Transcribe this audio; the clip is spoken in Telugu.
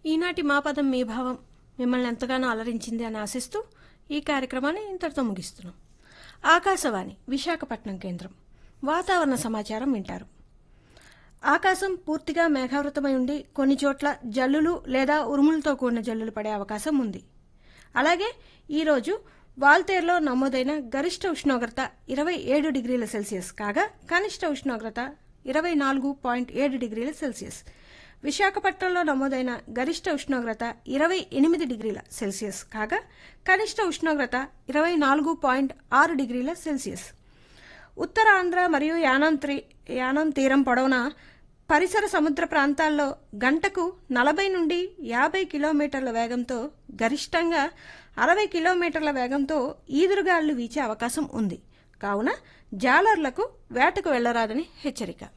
ఈనాటి మా పదం మీ భావం మిమ్మల్ని ఎంతగానో అలరించింది అని ఆశిస్తూ ఈ కార్యక్రమాన్ని ఇంతటితో ముగిస్తున్నాం ఆకాశవాణి విశాఖపట్నం కేంద్రం వాతావరణ సమాచారం వింటారు ఆకాశం పూర్తిగా మేఘావృతమై ఉండి కొన్ని చోట్ల జల్లులు లేదా ఉరుములతో కూడిన జల్లులు పడే అవకాశం ఉంది అలాగే ఈరోజు వాల్తేరులో నమోదైన గరిష్ట ఉష్ణోగ్రత ఇరవై ఏడు డిగ్రీల సెల్సియస్ కాగా కనిష్ట ఉష్ణోగ్రత ఇరవై నాలుగు పాయింట్ ఏడు డిగ్రీల సెల్సియస్ విశాఖపట్నంలో నమోదైన గరిష్ట ఉష్ణోగ్రత ఇరవై ఎనిమిది డిగ్రీల సెల్సియస్ కాగా కనిష్ట ఉష్ణోగ్రత ఇరవై నాలుగు పాయింట్ ఆరు డిగ్రీల సెల్సియస్ ఉత్తర ఆంధ్ర మరియు యానాం త్రి యానాం తీరం పొడవునా పరిసర సముద్ర ప్రాంతాల్లో గంటకు నలభై నుండి యాభై కిలోమీటర్ల వేగంతో గరిష్టంగా అరవై కిలోమీటర్ల వేగంతో ఈదురుగాళ్లు వీచే అవకాశం ఉంది కావున జాలర్లకు వేటకు వెళ్లరాదని హెచ్చరిక